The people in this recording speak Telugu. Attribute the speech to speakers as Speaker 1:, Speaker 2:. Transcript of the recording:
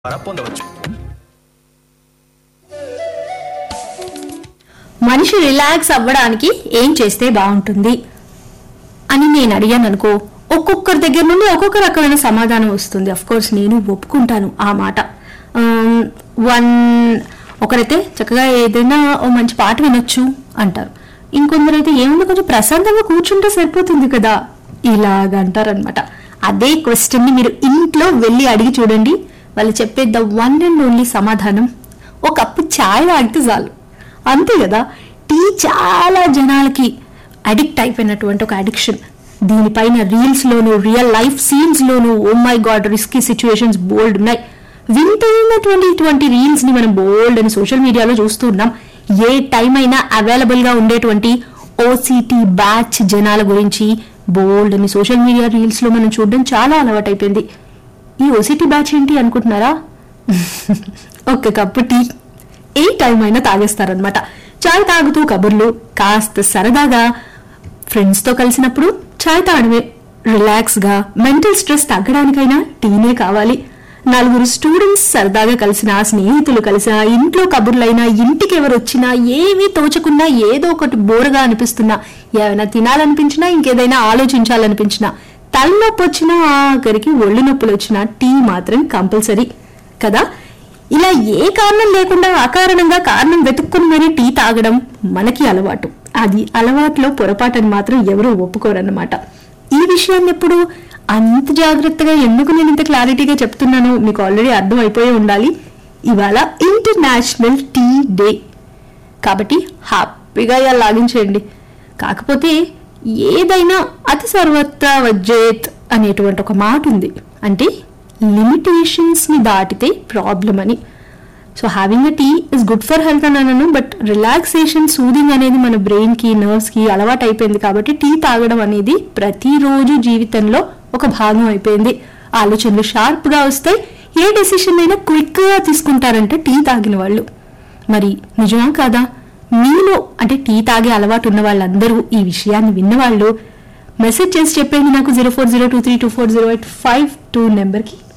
Speaker 1: ద్వారా పొందవచ్చు
Speaker 2: మనిషి రిలాక్స్ అవ్వడానికి ఏం చేస్తే బాగుంటుంది అని నేను అడిగాను అనుకో ఒక్కొక్కరి దగ్గర నుండి ఒక్కొక్క రకమైన సమాధానం వస్తుంది అఫ్ కోర్స్ నేను ఒప్పుకుంటాను ఆ మాట వన్ ఒకరైతే చక్కగా ఏదైనా ఓ మంచి పాట వినొచ్చు అంటారు ఇంకొందరైతే ఏముంది కొంచెం ప్రశాంతంగా కూర్చుంటే సరిపోతుంది కదా ఇలాగ అంటారనమాట అదే క్వశ్చన్ ని మీరు ఇంట్లో వెళ్ళి అడిగి చూడండి వాళ్ళు చెప్పే ద వన్ అండ్ ఓన్లీ సమాధానం ఒక కప్పు ఛాయ్ తాగితే చాలు అంతే కదా టీ చాలా జనాలకి అడిక్ట్ అయిపోయినటువంటి ఒక అడిక్షన్ దీనిపైన రీల్స్ లోను రియల్ లైఫ్ సీన్స్ లోను oh my god risky situations బోల్డ్ ఉన్నాయి వింతైనటువంటి ఇటువంటి రీల్స్ ని మనం బోల్డ్ అని సోషల్ మీడియాలో చూస్తూ ఉన్నాం ఏ టైం అయినా అవైలబుల్ గా ఉండేటువంటి ఓసిటీ బ్యాచ్ జనాల గురించి బోల్డ్ అని సోషల్ మీడియా రీల్స్ లో మనం చూడడం చాలా అలవాటైపోయింది ఈ ఓసిటీ బ్యాచ్ ఏంటి అనుకుంటున్నారా ఒక్క కప్పు టీ ఏ టైం అయినా తాగేస్తారనమాట చాయ్ తాగుతూ కబుర్లు కాస్త సరదాగా ఫ్రెండ్స్ తో కలిసినప్పుడు చాయ్ తాగడమే రిలాక్స్ గా మెంటల్ స్ట్రెస్ తగ్గడానికైనా టీనే కావాలి నలుగురు స్టూడెంట్స్ సరదాగా కలిసిన స్నేహితులు కలిసిన ఇంట్లో కబుర్లైనా ఇంటికి ఎవరు వచ్చినా ఏమీ తోచకున్నా ఏదో ఒకటి బోరుగా అనిపిస్తున్నా ఏమైనా తినాలనిపించినా ఇంకేదైనా ఆలోచించాలనిపించినా తలనొప్పి వచ్చినా ఆఖరికి ఒళ్ళు నొప్పులు వచ్చినా టీ మాత్రం కంపల్సరీ కదా ఇలా ఏ కారణం లేకుండా అకారణంగా కారణం వెతుక్కుని మరీ టీ తాగడం మనకి అలవాటు అది అలవాటులో పొరపాటని మాత్రం ఎవరూ ఒప్పుకోరన్నమాట ఈ విషయాన్ని ఎప్పుడు అంత జాగ్రత్తగా ఎందుకు నేను ఇంత క్లారిటీగా చెప్తున్నానో మీకు ఆల్రెడీ అర్థం అయిపోయి ఉండాలి ఇవాళ ఇంటర్నేషనల్ టీ డే కాబట్టి హ్యాపీగా ఇలా లాగించేయండి కాకపోతే ఏదైనా అతి సర్వత్రా వజ్జేత్ అనేటువంటి ఒక మాట ఉంది అంటే లిమిటేషన్స్ ని దాటితే ప్రాబ్లం అని so having a tea is good for health అని అనను బట్ రిలాక్సేషన్ సూదింగ్ అనేది మన బ్రెయిన్ కి నర్వ్స్ కి అలవాటు అయిపోయింది కాబట్టి టీ తాగడం అనేది ప్రతిరోజు జీవితంలో ఒక భాగం అయిపోయింది ఆలోచనలు షార్ప్ గా వస్తాయి ఏ డెసిషన్ అయినా క్విక్ గా తీసుకుంటారంటే టీ తాగిన వాళ్ళు మరి నిజమా కాదా మీలో అంటే టీ తాగే అలవాటు ఉన్న వాళ్ళందరూ ఈ విషయాన్ని విన్నవాళ్ళు మెసేజ్ చేసి చెప్పండి నాకు zero four zero two three two four zero eight five two నెంబర్కి